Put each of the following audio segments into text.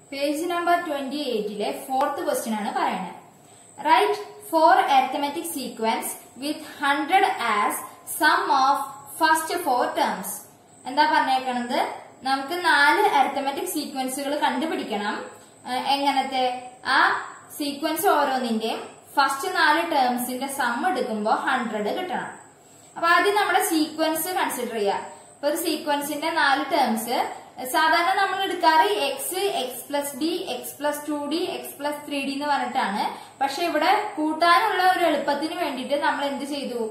Page number twenty എയ്റ്റിലെ fourth question ആണ് പറയുന്നത് right four arithmetic sequence with hundred as sum of first four terms എന്താ പറഞ്ഞേക്കണത് നമുക്ക് നാല് അരിത്തമെറ്റിക് സീക്വൻസുകൾ കണ്ടുപിടിക്കണം ഏഹ് എങ്ങനത്തെ ആ സീക്വൻസ് ഓരോന്നിന്റെയും ഫസ്റ്റ് നാല് ടേംസിന്റെ സം എടുക്കുമ്പോൾ ഹൺഡ്രഡ് കിട്ടണം അപ്പൊ ആദ്യം നമ്മുടെ സീക്വൻസ് കൺസിഡർ ചെയ്യാം ഇപ്പൊ ഒരു സീക്വൻസിന്റെ നാല് ടേംസ് സാധാരണ നമ്മൾ എടുക്കാറ് x x plus d x plus two d x plus three d എന്ന് പറഞ്ഞിട്ടാണ് പക്ഷെ ഇവിടെ കൂട്ടാനുള്ള ഒരു എളുപ്പത്തിന് വേണ്ടിയിട്ട് നമ്മൾ എന്ത് ചെയ്തു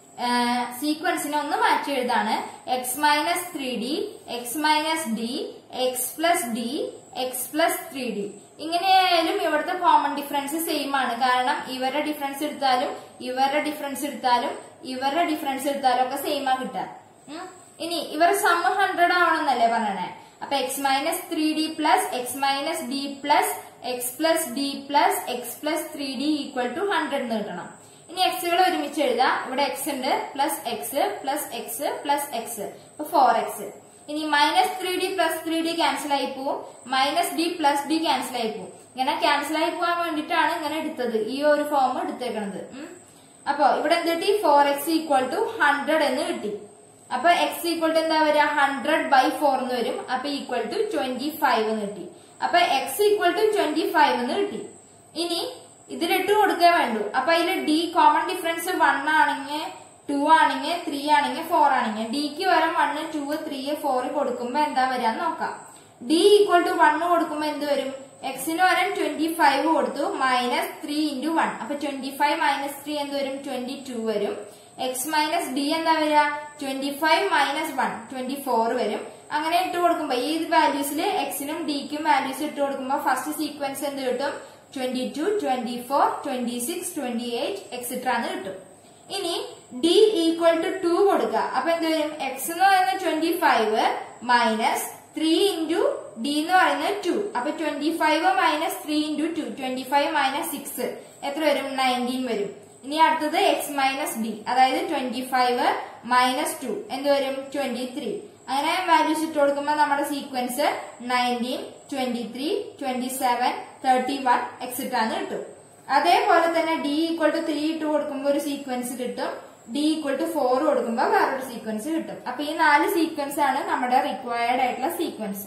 സീക്വൻസിനെ ഒന്ന് മാറ്റി എഴുതാണ് x minus three d x minus d x plus d x plus three d ഇങ്ങനെയായാലും ഇവിടുത്തെ കോമൺ ഡിഫറൻസ് സെയിം ആണ് കാരണം ഇവരുടെ ഡിഫറൻസ് എടുത്താലും ഇവരുടെ ഡിഫറൻസ് എടുത്താലും ഇവരുടെ ഡിഫറൻസ് എടുത്താലും ഒക്കെ സെയിം ആ കിട്ടുക ഉം. ഇനി ഇവർ സമ്മ ഹൺഡ്രഡ് ആവണമെന്നല്ലേ പറയണേ അപ്പൊ x minus three d plus x minus d plus x plus d plus x plus three d equal to hundred എന്ന് കിട്ടണം ഇനി എക്സുകൾ ഒരുമിച്ച് എഴുതാം ഇവിടെ എക്സ് ഉണ്ട് plus x plus x plus x അപ്പൊ ഫോർ എക്സ് ഇനി minus three d plus three d cancel ആയി പോവും minus d plus d cancel ആയി പോവും ഇങ്ങനെ ക്യാൻസൽ ആയി പോകാൻ വേണ്ടിയിട്ടാണ് ഇങ്ങനെ എടുത്തത് ഈ ഒരു ഫോം എടുത്തേക്കണത് ഉം. അപ്പൊ ഇവിടെ എന്ത് കിട്ടി four x equal to hundred എന്ന് കിട്ടി അപ്പൊ എക്സ് ഈക്വൽ ടു എന്താ വരിക ഹൺഡ്രഡ് ബൈ ഫോർ എന്ന് വരും അപ്പൊ ഈക്വൽ ടു ട്വന്റി ഫൈവ് എന്ന് കിട്ടി അപ്പൊ x equal to twenty five എന്ന് കിട്ടി ഇനി ഇതിലിട്ട് കൊടുക്കേ വേണ്ടു അപ്പൊ അതിൽ ഡി കോമൺ ഡിഫറൻസ് വൺ ആണെങ്കിൽ ടു ആണെങ്കിൽ ത്രീ ആണെങ്കിൽ ഫോർ ആണെങ്കിൽ ഡിക്ക് വരം വണ്ണ് ടു ത്രീ ഫോർ കൊടുക്കുമ്പോ എന്താ വരാന്ന് നോക്കാം ഡി ഈക്വൽ ടു വണ്ണ് കൊടുക്കുമ്പോ എന്ത് വരും എക്സിന് വരം ട്വന്റി ഫൈവ് കൊടുത്തു മൈനസ് ത്രീ ഇൻറ്റു വൺ അപ്പൊ ട്വന്റി ഫൈവ് മൈനസ് ത്രീ എന്ത് വരും ട്വന്റി ടു വരും എക്സ് മൈനസ് ഡി എന്താ വരിക twenty five minus one twenty four വരും അങ്ങനെ ഇട്ട് കൊടുക്കുമ്പോ ഈ വാല്യൂസിൽ എക്സിനും ഡിക്കും വാല്യൂസ് ഇട്ട് കൊടുക്കുമ്പോ ഫസ്റ്റ് സീക്വൻസ് എന്ത് കിട്ടും twenty two twenty four twenty six twenty eight etcetera എന്ന് കിട്ടും ഇനി ഡി ഈക്വൽ ടു ടു കൊടുക്കുക അപ്പൊ എന്ത് വരും എക്സ് എന്ന് പറയുന്നത് twenty five minus three into d എന്ന് പറയുന്നത് ടു അപ്പൊ twenty five minus three into two twenty five minus six എത്ര വരും നയൻറ്റീൻ വരും ഇനി അടുത്തത് എക്സ് മൈനസ് ഡി അതായത് ട്വന്റി ഫൈവ് മൈനസ് ടു എന്ത് വരും ട്വന്റി ത്രീ അങ്ങനെ വാല്യൂസ് ഇട്ട് കൊടുക്കുമ്പോൾ നമ്മുടെ sequence nineteen twenty three twenty seven thirty one etcetera എന്ന് കിട്ടും അതേപോലെ തന്നെ ഡി ഈക്വൽ ടു ത്രീ ഇട്ട് കൊടുക്കുമ്പോൾ ഒരു സീക്വൻസ് കിട്ടും ഡി ഈക്വൽ ടു ഫോർ കൊടുക്കുമ്പോൾ വേറൊരു സീക്വൻസ് കിട്ടും അപ്പൊ ഈ നാല് സീക്വൻസ് ആണ് നമ്മുടെ റിക്വയർഡ് ആയിട്ടുള്ള സീക്വൻസ്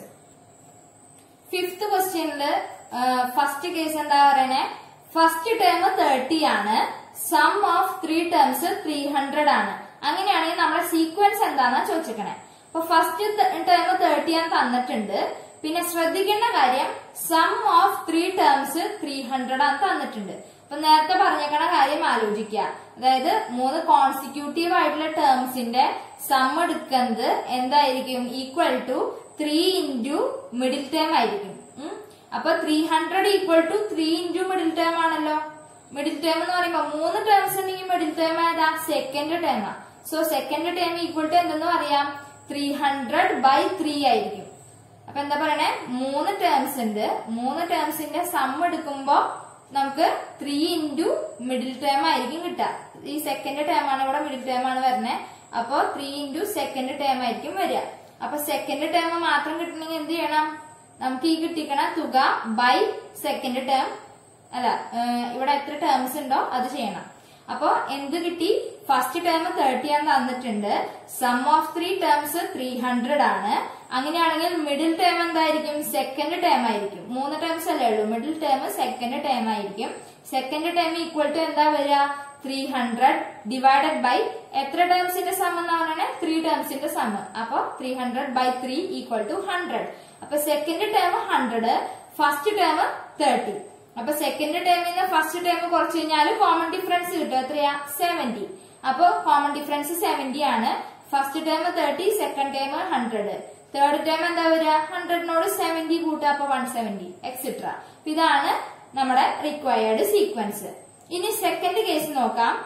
ഫിഫ്ത് ക്വസ്റ്റ്യനില് ഫസ്റ്റ് കേസ് എന്താ പറയണേ ഫസ്റ്റ് ടേം തേർട്ടി ആണ് sum of three terms three hundred ആണ് അങ്ങനെയാണെങ്കിൽ നമ്മുടെ സീക്വൻസ് എന്താണെന്നാ ചോദിച്ചിരിക്കണേ അപ്പൊ ഫസ്റ്റ് ടേം തേർട്ടി ആണ് തന്നിട്ടുണ്ട് പിന്നെ ശ്രദ്ധിക്കേണ്ട കാര്യം sum of three terms three hundred ആണ് തന്നിട്ടുണ്ട് അപ്പൊ നേരത്തെ പറഞ്ഞേക്കണ കാര്യം ആലോചിക്കുക അതായത് മൂന്ന് കോൺസിക്യൂട്ടീവ് ആയിട്ടുള്ള ടേംസിന്റെ സം എടുക്കുന്നത് എന്തായിരിക്കും equal to three into middle term ആയിരിക്കും ഉം. അപ്പൊ three hundred equal to three into middle term ആണല്ലോ മിഡിൽ ടേം എന്ന് പറയുമ്പോൾ മൂന്ന് ടേംസ് ഉണ്ടെങ്കിൽ മിഡിൽ ടേം ഏതാ സെക്കൻഡ് ടേമാ so second term equal to എന്തെന്ന് പറയാം ത്രീ ഹൺഡ്രഡ് ബൈ ത്രീ ആയിരിക്കും അപ്പൊ എന്താ പറയണേ മൂന്ന് ടേംസ് ഉണ്ട് മൂന്ന് ടേംസിന്റെ സം എടുക്കുമ്പോ നമുക്ക് ത്രീ ഇൻറ്റു മിഡിൽ ടേം ആയിരിക്കും കിട്ടുക ഈ സെക്കൻഡ് ടേം ആണ് ഇവിടെ മിഡിൽ ടേം ആണ് വരുന്നത് അപ്പോ ത്രീ ഇൻറ്റു സെക്കൻഡ് ടേം ആയിരിക്കും വരിക അപ്പൊ സെക്കൻഡ് ടേം മാത്രം കിട്ടണമെങ്കിൽ എന്ത് ചെയ്യണം നമുക്ക് ഈ കിട്ടിക്കണ തുക ബൈ സെക്കൻഡ് ടേം അല്ല ഏഹ് ഇവിടെ എത്ര ടേംസ് ഉണ്ടോ അത് ചെയ്യണം അപ്പോ എന്ത് കിട്ടി ഫസ്റ്റ് ടേം തേർട്ടി ആണ് തന്നിട്ടുണ്ട് sum of three terms three hundred ആണ് അങ്ങനെയാണെങ്കിൽ മിഡിൽ ടേം എന്തായിരിക്കും സെക്കൻഡ് ടേം ആയിരിക്കും മൂന്ന് ടേംസ് അല്ലേ ഉള്ളൂ മിഡിൽ ടേം സെക്കൻഡ് ടേം ആയിരിക്കും സെക്കൻഡ് ടേം ഈക്വൽ ടു എന്താ വരിക ത്രീ ഹൺഡ്രഡ് ഡിവൈഡഡ് ബൈ എത്ര ടേംസിന്റെ സം എന്നാ പറയണേ ത്രീ ടേംസിന്റെ സം അപ്പൊ three hundred by three equal to hundred അപ്പൊ second term hundred first term thirty അപ്പൊ സെക്കൻഡ് ടേമിൽ നിന്ന് ഫസ്റ്റ് ടേം കുറച്ച് കഴിഞ്ഞാൽ കോമൺ ഡിഫറൻസ് കിട്ടും എത്രയാ സെവന്റി അപ്പൊ കോമൺ ഡിഫറൻസ് സെവന്റി ആണ് first term thirty second term hundred third term എന്താ വരിക ഹൺഡ്രഡിനോട് സെവന്റി കൂട്ടുക അപ്പൊ വൺ സെവന്റി എക്സെട്ര ഇതാണ് നമ്മുടെ റിക്വയർഡ് സീക്വൻസ് ഇനി സെക്കൻഡ് കേസ് നോക്കാം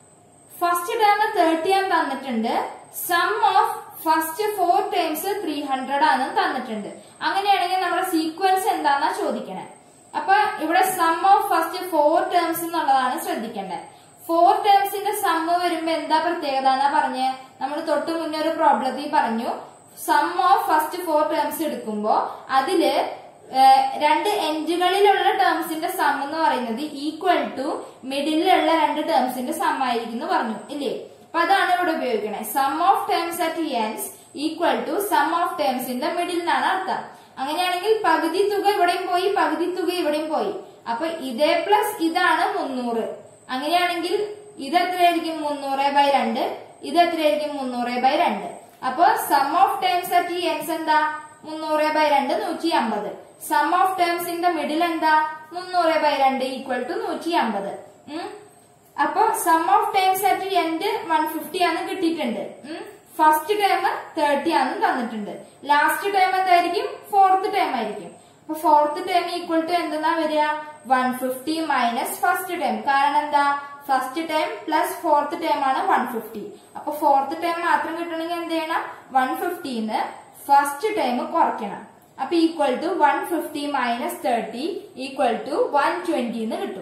ഫസ്റ്റ് ടേം തേർട്ടി ആണ് തന്നിട്ടുണ്ട് sum of first four terms three hundred ആണ് തന്നിട്ടുണ്ട് അങ്ങനെയാണെങ്കിൽ നമ്മുടെ സീക്വൻസ് എന്താന്നാ ചോദിക്കണേ അപ്പൊ ഇവിടെ sum of first four terms എന്നുള്ളതാണ് ശ്രദ്ധിക്കേണ്ടത് ഫോർ ടേംസിന്റെ സമ്മ് വരുമ്പോ എന്താ പ്രത്യേകത എന്നാ പറഞ്ഞ് നമ്മൾ തൊട്ട് മുന്നേ ഒരു പ്രോബ്ലത്തിൽ പറഞ്ഞു sum of first four terms എടുക്കുമ്പോ അതില് ഏഹ്, രണ്ട് എൻഡുകളിലുള്ള ടേംസിന്റെ സം എന്ന് പറയുന്നത് ഈക്വൽ ടു മിഡിലുള്ള രണ്ട് ടേംസിന്റെ സം ആയിരിക്കും എന്ന് പറഞ്ഞു ഇല്ലേ അപ്പൊ അതാണ് ഇവിടെ ഉപയോഗിക്കണേ sum of terms at ends equal to sum of terms in the middle എന്നാണ് അർത്ഥം അങ്ങനെയാണെങ്കിൽ പകുതി തുക ഇവിടെയും പോയി പകുതി തുക ഇവിടെയും പോയി അപ്പൊ ഇതേ പ്ലസ് ഇതാണ് മുന്നൂറ് അങ്ങനെയാണെങ്കിൽ ഇത് എത്രയായിരിക്കും മുന്നൂറ് ബൈ രണ്ട് ഇത് എത്രയായിരിക്കും മുന്നൂറ് ബൈ രണ്ട് അപ്പൊ sum of terms at ends എന്താ മുന്നൂറ് ബൈ രണ്ട് നൂറ്റി അമ്പത് sum of terms in the middle എന്താ മുന്നൂറ് ബൈ രണ്ട് ഈക്വൽ ടു നൂറ്റി അമ്പത് അപ്പൊ sum of terms at end one fifty ആണ് കിട്ടിയിട്ടുണ്ട് ഫസ്റ്റ് ടേം തേർട്ടി ആണ് തന്നിട്ടുണ്ട് ലാസ്റ്റ് ടേം എന്തായിരിക്കും ഫോർത്ത് ടേം ആയിരിക്കും അപ്പൊ ഫോർത്ത് ടേം ഈക്വൽ ടു എന്തെന്നാ വരിക one fifty minus first term കാരണം എന്താ first term plus fourth term ആണ് വൺ ഫിഫ്റ്റി അപ്പൊ ഫോർത്ത് ടേം മാത്രം കിട്ടണമെങ്കിൽ എന്ത് ചെയ്യണം വൺ ഫിഫ്റ്റിന്ന് ഫസ്റ്റ് ടേം കുറയ്ക്കണം അപ്പൊ equal to one fifty minus thirty equal to one twenty എന്ന് കിട്ടും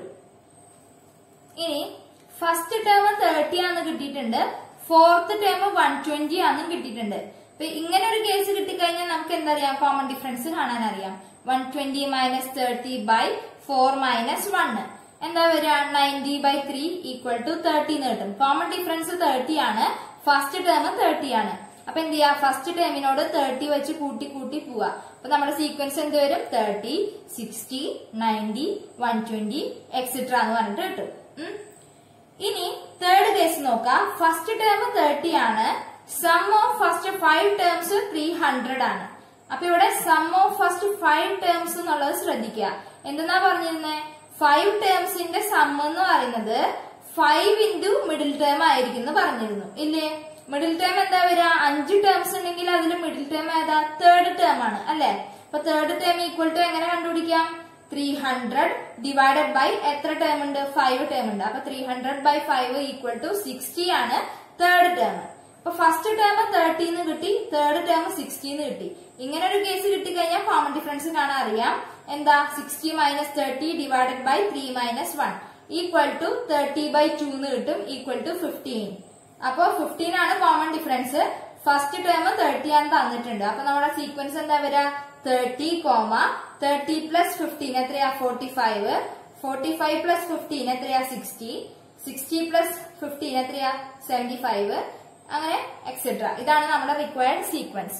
ഇനി ഫസ്റ്റ് ടേം തേർട്ടി ആണെന്ന് കിട്ടിയിട്ടുണ്ട് ഫോർത്ത് ടേം വൺ ട്വന്റി ആണെന്നും കിട്ടിയിട്ടുണ്ട് അപ്പൊ ഇങ്ങനെ ഒരു കേസ് കിട്ടിക്കഴിഞ്ഞാൽ നമുക്ക് എന്തറിയാം കോമൺ ഡിഫറൻസ് കാണാൻ അറിയാം one twenty minus thirty by four minus one എന്താ വരിക ninety by three equal to thirty എന്ന് കിട്ടും കോമൺ ഡിഫറൻസ് തേർട്ടി ആണ് ഫസ്റ്റ് ടേം തേർട്ടി ആണ് അപ്പൊ എന്ത് ചെയ്യാ ഫസ്റ്റ് ടേമിനോട് തേർട്ടി വെച്ച് കൂട്ടി കൂട്ടി പോവാ അപ്പൊ നമ്മുടെ സീക്വൻസ് എന്ത് വരും thirty sixty ninety one twenty etcetera എന്ന് പറഞ്ഞിട്ട് കിട്ടും ഉം. ഇനി തേർഡ് കേസ് നോക്കാം ഫസ്റ്റ് ടേം തേർട്ടി ആണ് sum of first five terms three hundred ആണ് അപ്പൊ ഇവിടെ sum of first five terms എന്നുള്ളത് ശ്രദ്ധിക്കുക എന്തെന്നാ പറഞ്ഞിരുന്നേ ഫൈവ് ടേംസിന്റെ സം എന്ന് പറയുന്നത് ഫൈവ് ഇൻറ്റു മിഡിൽ ടേം ആയിരിക്കും എന്ന് പറഞ്ഞിരുന്നു ഇല്ലേ മിഡിൽ ടേം എന്താ വരിക അഞ്ച് ടേംസ് ഉണ്ടെങ്കിൽ അതിൽ മിഡിൽ ടേം ഏതാ തേർഡ് ടേം ആണ് അല്ലെ അപ്പൊ തേർഡ് ടേം ഈക്വൽ ടു എങ്ങനെ കണ്ടുപിടിക്കാം ത്രീ ഹൺഡ്രഡ് ഡിവൈഡഡ് ബൈ എത്ര ടേം ഉണ്ട് ഫൈവ് ടേം ഉണ്ട് അപ്പൊ three hundred by five equal to sixty ആണ് തേർഡ് ടേം അപ്പൊ ഫസ്റ്റ് ടേം തേർട്ടീന്ന് കിട്ടി തേർഡ് ടേം സിക്സ്റ്റീന്ന് കിട്ടി ഇങ്ങനെ ഒരു കേസ് കിട്ടിക്കഴിഞ്ഞാൽ കോമൺ ഡിഫറൻസ് കാണാൻ അറിയാം എന്താ sixty minus thirty divided by three minus one equal to thirty by two എന്ന് കിട്ടും ഈക്വൽ ടു ഫിഫ്റ്റീൻ അപ്പൊ ഫിഫ്റ്റീൻ ആണ് common difference first term thirty ആണ് തന്നിട്ടുണ്ട് അപ്പൊ നമ്മുടെ സീക്വൻസ് എന്താ വരിക thirty comma thirty plus fifteen എത്രയാ forty five forty five plus fifteen എത്രയാ സിക്സ്റ്റി സിക്സ്റ്റി പ്ലസ് ഫിഫ്റ്റീൻ എത്രയാ സെവന്റി ഫൈവ് അങ്ങനെ എക്സെട്ര ഇതാണ് നമ്മുടെ റിക്വയർഡ് സീക്വൻസ്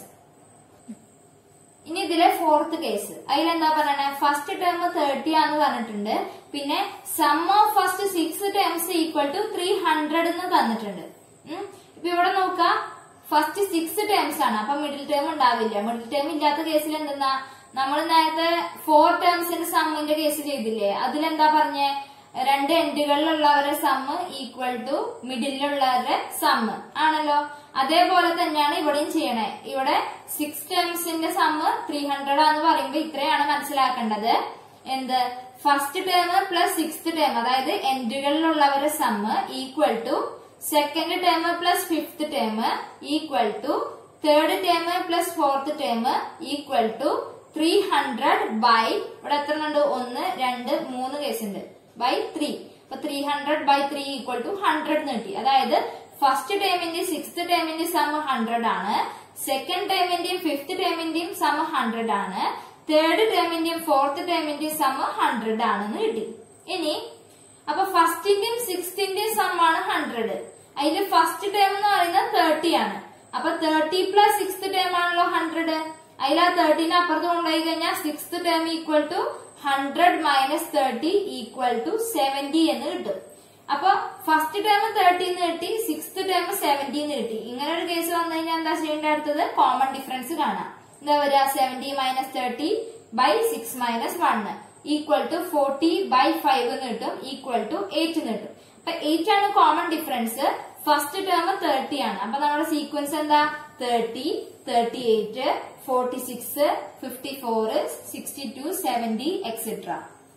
ഇനി ഇതിലെ ഫോർത്ത് കേസ് അതിലെന്താ പറയണേ ഫസ്റ്റ് ടേം തേർട്ടി ആന്ന് പറഞ്ഞിട്ടുണ്ട് പിന്നെ sum of first six terms equal to three hundred എന്ന് തന്നിട്ടുണ്ട് ഉം. ഇപ്പൊ ഇവിടെ നോക്കാം ഫസ്റ്റ് സിക്സ് ടേംസ് ആണ് അപ്പൊ മിഡിൽ ടേം ഉണ്ടാവില്ല മിഡിൽ ടേം ഇല്ലാത്ത കേസിൽ എന്തെന്നാ നമ്മൾ നേരത്തെ ഫോർ ടേംസിന്റെ സമ്മിന്റെ കേസ് ചെയ്തില്ലേ അതിലെന്താ പറഞ്ഞേ രണ്ട് എൻഡുകളിലുള്ളവരുടെ സമ്മ് ഈക്വൽ ടു മിഡിലുള്ളവരുടെ സമ്മ് ആണല്ലോ അതേപോലെ തന്നെയാണ് ഇവിടെയും ചെയ്യണേ ഇവിടെ സിക്സ് ടേംസിന്റെ സമ്മ് ത്രീ ഹൺഡ്രഡ് ആന്ന് പറയുമ്പോ ഇത്രയാണ് മനസ്സിലാക്കേണ്ടത് എന്ത് first term plus six term അതായത് എൻഡുകളിലുള്ളവരുടെ sum equal to second term plus fifth term equal to third term plus fourth term equal to three hundred by ഇവിടെ എത്ര ഉണ്ട് ഒന്ന് രണ്ട് മൂന്ന് കേസ് ഉണ്ട് ബൈ ത്രീ അപ്പൊ three hundred by three equal to hundred കിട്ടി അതായത് ഫസ്റ്റ് ടേമിന്റെ സിക്സ്ത് ടേമിന്റെ സം ഹൺഡ്രഡ് ആണ് സെക്കൻഡ് ടേമിന്റെയും ഫിഫ്ത് ടേമിന്റെയും സം ഹൺഡ്രഡ് ആണ് തേർഡ് ടേമിന്റെയും ഫോർത്ത് ടേമിന്റെയും സം ഹൺഡ്രഡ് ആണെന്ന് കിട്ടി ഇനി അപ്പൊ ഫസ്റ്റിന്റെയും സിക്സ്തിന്റെയും സം ആണ് ഹൺഡ്രഡ് അതിൽ ഫസ്റ്റ് ടേം എന്ന് പറയുന്നത് തേർട്ടി ആണ് അപ്പൊ തേർട്ടി പ്ലസ് സിക്സ്ത് ടേം ആണല്ലോ ഹൺഡ്രഡ് അതിൽ ആ തേർട്ടീനെ അപ്പുറത്ത് കൊണ്ടുപോയി കഴിഞ്ഞാൽ sixth term equal to hundred minus thirty equal to seventy എന്ന് കിട്ടും അപ്പൊ ഫസ്റ്റ് ടേം തേർട്ടീന്ന് കിട്ടി സിക്സ്ത് ടേം സെവന്റീന്ന് കിട്ടി ഇങ്ങനെ ഒരു കേസ് വന്നു കഴിഞ്ഞാൽ എന്താ ചെയ്യേണ്ട അടുത്തത് കോമൺ ഡിഫറൻസ് കാണാം എന്താ വരിക seventy minus thirty by six minus one equal to forty by five എന്ന് കിട്ടും ഈക്വൽ ടു എയ്റ്റ് എന്ന് കിട്ടും അപ്പൊ എയ്റ്റ് ആണ് common difference first term thirty ആണ് അപ്പൊ നമ്മുടെ സീക്വൻസ് എന്താ thirty thirty eight forty six fifty four sixty two seventy etcetera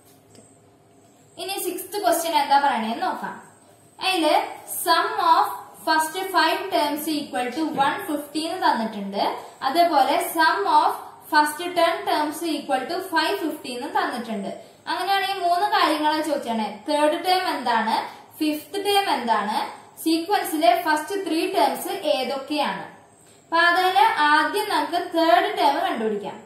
ഇനി സിക്സ്ത് ക്വസ്റ്റ്യൻ എന്താ പറയണേന്ന് നോക്കാം അതില് sum of first five terms equal to one fifty എന്ന് തന്നിട്ടുണ്ട് അതേപോലെ sum of first ten terms equal to five fifty എന്ന് തന്നിട്ടുണ്ട് അങ്ങനെയാണെങ്കിൽ മൂന്ന് കാര്യങ്ങളെ ചോദിച്ചാണ് തേർഡ് ടേം എന്താണ് ഫിഫ്ത് ടേം എന്താണ് സീക്വൻസിലെ ഫസ്റ്റ് ത്രീ ടേംസ് ഏതൊക്കെയാണ് അപ്പൊ അതില് ആദ്യം നമുക്ക് തേർഡ് ടേം കണ്ടുപിടിക്കാം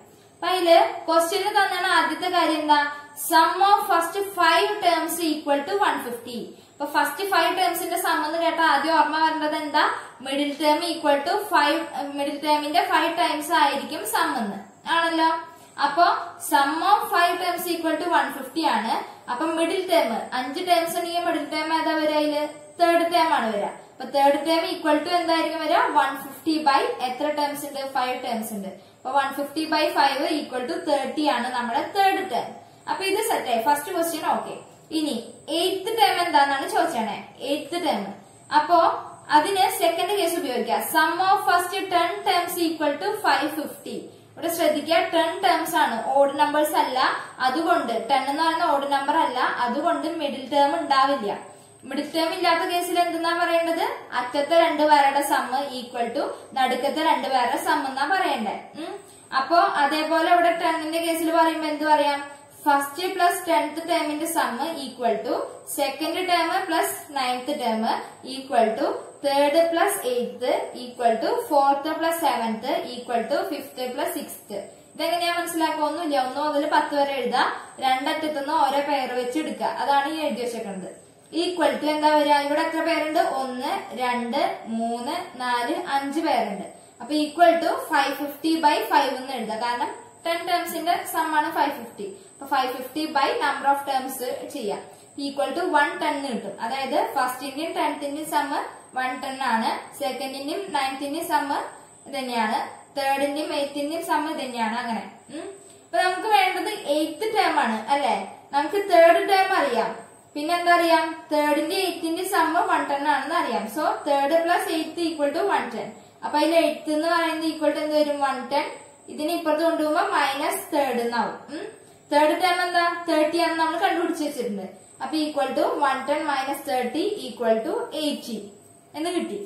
അപ്പൊ അതില് ക്വസ്റ്റ്യനിൽ തന്നെയാണ് ആദ്യത്തെ കാര്യം എന്താ sum of first five terms equal to one fifty അപ്പൊ ഫസ്റ്റ് ഫൈവ് ടേംസിന്റെ സം എന്ന് കേട്ടാൽ ആദ്യം ഓർമ്മ വരേണ്ടത് എന്താ middle term equal to five middle ടേമിന്റെ ഫൈവ് ടൈംസ് ആയിരിക്കും സം എന്ന് ആണല്ലോ അപ്പൊ sum of five terms equal to one fifty ആണ് അപ്പൊ മിഡിൽ ടേം അഞ്ച് ടേംസ് ഉണ്ടെങ്കിൽ മിഡിൽ ടേം ഏതാ വരിക അതില് തേർഡ് ടേം ആണ് വരിക അപ്പൊ തേർഡ് ടേം ഈക്വൽ ടു എന്തായിരിക്കും വരിക വൺ ഫിഫ്റ്റി ബൈ എത്ര ടേംസ് ഉണ്ട് ഫൈവ് ടേംസ് ഉണ്ട് അപ്പൊ one fifty by five equal to thirty ആണ് നമ്മുടെ തേർഡ് ടേം അപ്പൊ ഇത് സെറ്റ് ആയി ഫസ്റ്റ് ക്വസ്റ്റ്യൻ ഓക്കെ ഇനി എയ്ത്ത് ടേം എന്താണെന്നാണ് ചോദിച്ചേ എയ്ത്ത് ടേം അപ്പോ അതിന് സെക്കൻഡ് കേസ് ഉപയോഗിക്കാം sum of first ten terms equal to five fifty ഇവിടെ ശ്രദ്ധിക്കുക ടെൻ ടേംസ് ആണ് ഓഡ് നമ്പേഴ്സ് അല്ല അതുകൊണ്ട് ടെൻ എന്ന് പറയുന്ന ഓഡ് നമ്പർ അല്ല അതുകൊണ്ട് മിഡിൽ ടേം ഉണ്ടാവില്ല മിഡിൽ ടേം ഇല്ലാത്ത കേസിൽ എന്തെന്നാ പറയേണ്ടത് അറ്റത്തെ രണ്ട് പേരുടെ സമ്മ് ഈക്വൽ ടു നടുക്കത്തെ രണ്ട് പേരുടെ സം എന്നാ പറയണ്ടേ ഉം. അപ്പോ അതേപോലെ ഇവിടെ ടെന്നിന്റെ കേസിൽ പറയുമ്പോ എന്ത് പറയാം ഫസ്റ്റ് പ്ലസ് ടെൻത്ത് ടേമിന്റെ sum equal to second term plus ninth term equal to third plus eighth equal to fourth plus seventh equal to fifth plus sixth ഇതെങ്ങനെയാ മനസ്സിലാക്കുക ഒന്നുമില്ല ഒന്ന് മുതൽ പത്ത് വരെ എഴുതാം രണ്ടറ്റത്തുനിന്ന് ഓരോ പെയർ വെച്ച് എടുക്കുക അതാണ് ഈ എഴുതി വെച്ചേക്കുന്നത് ഈക്വൽ ടു എന്താ വരിക ഇവിടെ എത്ര പേരുണ്ട് ഒന്ന് രണ്ട് മൂന്ന് നാല് അഞ്ച് പേരുണ്ട് അപ്പൊ equal to five fifty by five എന്ന് എഴുതാം കാരണം ടെൻ ടേംസിന്റെ സം ആണ് ഫൈവ് ഫിഫ്റ്റി അപ്പൊ five fifty by number of terms ചെയ്യാം ഈക്വൽ ടു വൺ ടെൻ കിട്ടും അതായത് ഫസ്റ്റിന്റെയും ടെൻത്തിന്റെയും സമ്മ് വൺ ടെൻ ആണ് സെക്കൻഡിന്റെയും നയൻത്തിന്റെയും സമ്മ് തന്നെയാണ് തേർഡിന്റെയും എയ്ത്തിന്റെയും സമ്മ് തന്നെയാണ് അങ്ങനെ ഉം. അപ്പൊ നമുക്ക് വേണ്ടത് എയ്ത്ത് ടേം ആണ് അല്ലെ നമുക്ക് തേർഡ് ടേം അറിയാം പിന്നെ എന്താ അറിയാം തേർഡിന്റെ എയ്ത്തിന്റെ സമ്മ് വൺ ടെൻ ആണെന്ന് അറിയാം so third plus eighth equal to one ten അപ്പൊ അതിൽ എയ്ത്ത് എന്ന് പറയുന്നത് ഈക്വൽ ടു എന്ത് വരും വൺ ടെൻ ഇതിന് ഇപ്പുറത്ത് കൊണ്ടുപോകുമ്പോ മൈനസ് തേർഡ് എന്നാവും തേർഡ് ടേം എന്താ തേർട്ടി ആണെന്ന് നമ്മൾ കണ്ടുപിടിച്ച് വെച്ചിട്ടുണ്ട് അപ്പൊ equal to one ten minus thirty equal to eighty എന്ന് കിട്ടി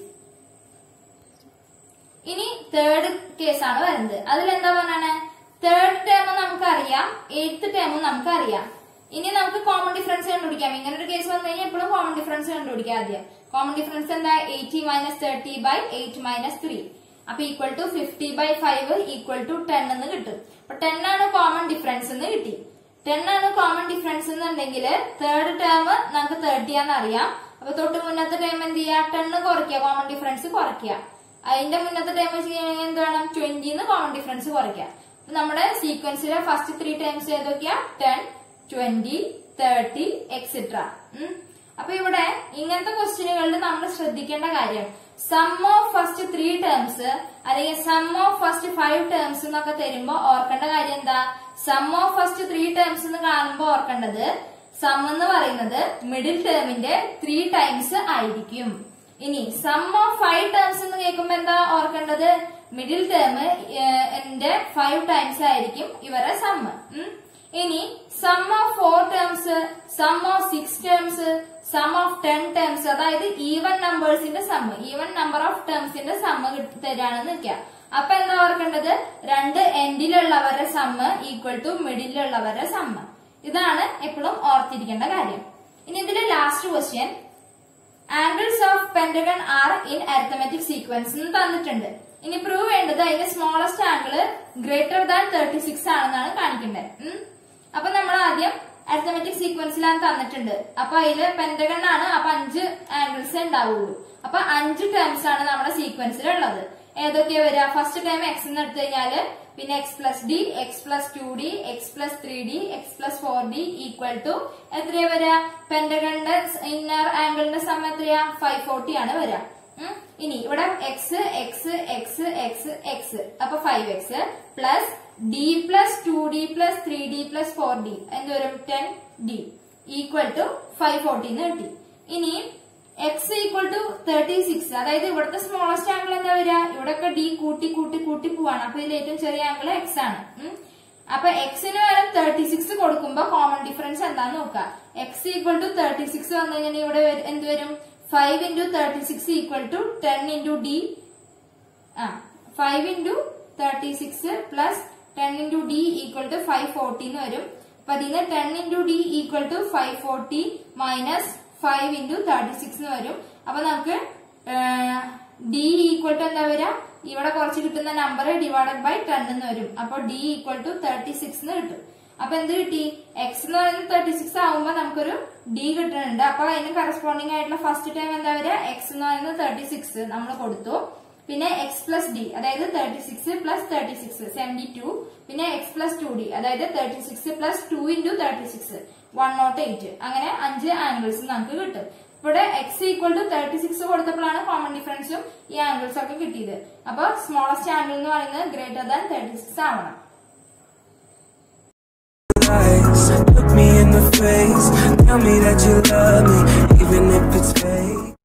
ഇനി തേർഡ് കേസാണ് വരുന്നത് അതിൽ എന്താ പറഞ്ഞാണ് തേർഡ് ടേം നമുക്കറിയാം എയ്ത്ത് ടേമും നമുക്കറിയാം ഇനി നമുക്ക് കോമൺ ഡിഫറൻസ് കണ്ടുപിടിക്കാം ഇങ്ങനെ ഒരു കേസ് വന്നു കഴിഞ്ഞാൽ എപ്പോഴും കോമൺ ഡിഫറൻസ് കണ്ടുപിടിക്കാം ആദ്യം കോമൺ ഡിഫറൻസ് എന്താ eighty minus thirty by eight minus three അപ്പൊ equal to fifty by five equal to ten എന്ന് കിട്ടും അപ്പൊ ടെൻ ആണ് കോമൺ ഡിഫറൻസ് എന്ന് കിട്ടി ടെൻ ആണ് കോമൺ ഡിഫറൻസ് എന്നുണ്ടെങ്കിൽ തേർഡ് ടേം നമുക്ക് തേർട്ടി ആണെന്ന് അറിയാം അപ്പൊ തൊട്ട് മുന്നത്തെ ടൈം എന്ത് ചെയ്യാ ടെണ്ണ് കുറയ്ക്കുക കോമൺ ഡിഫറൻസ് കുറയ്ക്കുക അതിന്റെ മുന്നത്തെ ടൈം വെച്ച് കഴിഞ്ഞാൽ എന്ത് വേണം ട്വന്റിന്ന് കോമൺ ഡിഫറൻസ് കുറയ്ക്കുക അപ്പൊ നമ്മുടെ സീക്വൻസിലെ ഫസ്റ്റ് ത്രീ ടൈംസ് ഏതൊക്കെയാ ടെൻ ട്വന്റി തേർട്ടി എക്സെട്ര അപ്പൊ ഇവിടെ ഇങ്ങനത്തെ ക്വസ്റ്റ്യനുകളിൽ നമ്മൾ ശ്രദ്ധിക്കേണ്ട കാര്യം sum of first three terms അല്ലെങ്കിൽ sum of first five terms എന്നൊക്കെ തരുമ്പോ ഓർക്കേണ്ട കാര്യം എന്താ sum of first three terms എന്ന് കാണുമ്പോ ഓർക്കേണ്ടത് സം എന്ന് പറയുന്നത് മിഡിൽ ടേമിന്റെ ത്രീ ടൈംസ് ആയിരിക്കും ഇനി സം ഓഫ് ഫൈവ് ടേംസ് എന്ന് കേൾക്കുമ്പോ എന്താ ഓർക്കേണ്ടത് മിഡിൽ ടേം എന്റെ ഫൈവ് ടൈംസ് ആയിരിക്കും ഇവരെ സമ്മ് ഇനി sum of four terms sum of six terms sum of ten terms അതായത് ഈവൻ നമ്പേഴ്സിന്റെ സമ്മ് ഈവൻ നമ്പർ ഓഫ് ടേംസിന്റെ സമ്മ് തരാണെന്ന് വെക്കുക അപ്പൊ എന്താ ഓർക്കേണ്ടത് രണ്ട് എൻഡിലുള്ളവരുടെ സമ്മ് ഈക്വൽ ടു മിഡിലുള്ളവരുടെ സമ്മ് ഇതാണ് എപ്പോഴും ഓർത്തിരിക്കേണ്ട കാര്യം ഇനി ഇതിലെ last question angles of pentagon are in arithmetic sequence എന്ന് തന്നിട്ടുണ്ട് ഇനി പ്രൂവ് വേണ്ടത് അതിന്റെ smallest angle greater than thirty six ആണെന്നാണ് കാണിക്കേണ്ടത് ഉം. അപ്പൊ നമ്മൾ ആദ്യം അരിത്തമെറ്റിക് സീക്വൻസിലാണ് തന്നിട്ടുണ്ട് അപ്പൊ അതില് പെന്റഗൺ ആണ് അപ്പൊ അഞ്ച് ആംഗിൾസ് ഉണ്ടാവുള്ളൂ അപ്പൊ അഞ്ച് ടേംസ് ആണ് നമ്മുടെ സീക്വൻസിൽ ഉള്ളത് ഏതൊക്കെയാ വരിക ഫസ്റ്റ് ടൈം എക്സ് എന്ന് എടുത്തു കഴിഞ്ഞാല് പിന്നെ x plus d x plus two d x plus three d x plus four d equal to എത്രയാ വരിക പെന്റഗണിന്റെ ഇന്നർ ആംഗിളിന്റെ സം എത്രയാ ഫൈവ് ഫോർട്ടി ആണ് വരിക ഉം. ഇനി ഇവിടെ x x x x x അപ്പൊ five x plus d plus two d plus three d plus four d എന്ത് വരും ten d equal to five forty എന്ന് കിട്ടി ഇനി x equal to thirty six അതായത് ഇവിടുത്തെ സ്മോളസ്റ്റ് ആംഗിൾ എന്താ വരിക ഇവിടെയൊക്കെ ഡി കൂട്ടി കൂട്ടി കൂട്ടി പോവാണ് അപ്പൊ ഇതിൽ ഏറ്റവും ചെറിയ ആംഗിൾ എക്സ് ആണ് ഉം. അപ്പൊ എക്സിന് പകരം തേർട്ടി സിക്സ് കൊടുക്കുമ്പോ കോമൺ ഡിഫറൻസ് എന്താന്ന് നോക്കാം x equal to thirty six വന്നു കഴിഞ്ഞാൽ ഇവിടെ വര- എന്ത് വരും five into thirty six equal to ten into d ആ five into thirty six plus ten into d equal to five forty എന്ന് വരും അപ്പൊ അതിന് ten into d equal to five forty minus five into thirty six എന്ന് വരും അപ്പൊ നമുക്ക് D equal to എന്താ വരിക ഇവിടെ കുറച്ച് കിട്ടുന്ന നമ്പർ ഡിവൈഡഡ് ബൈ ടെൻ എന്ന് വരും അപ്പൊ d equal to thirty six എന്ന് കിട്ടും അപ്പൊ എന്ത് കിട്ടി എക്സ് എന്ന് പറയുന്നത് തേർട്ടി സിക്സ് ആവുമ്പോൾ നമുക്കൊരു ഡി കിട്ടുന്നുണ്ട് അപ്പൊ അതിന് കറസ്പോണ്ടിങ് ആയിട്ടുള്ള ഫസ്റ്റ് ടൈം എന്താ വരിക എക്സ് എന്ന് പറയുന്നത് തേർട്ടി സിക്സ് നമ്മൾ കൊടുത്തു പിന്നെ എക്സ് പ്ലസ് ഡി അതായത് thirty six plus thirty six seventy two പിന്നെ എക്സ് പ്ലസ് ടു ഡി അതായത് thirty six plus two into thirty six one nought eight അങ്ങനെ അഞ്ച് ആംഗിൾസ് നമുക്ക് കിട്ടും ഇവിടെ x equal to thirty six കൊടുത്തപ്പോഴാണ് കോമൺ ഡിഫറൻസും ഈ ആംഗിൾസ് ഒക്കെ കിട്ടിയത് അപ്പൊ സ്മോളസ്റ്റ് ആംഗിൾ എന്ന് പറയുന്നത് ഗ്രേറ്റർ ദാൻ തേർട്ടി സിക്സ് ആവണം lies. Look me in the face. Tell me that you love me, even if it's fake.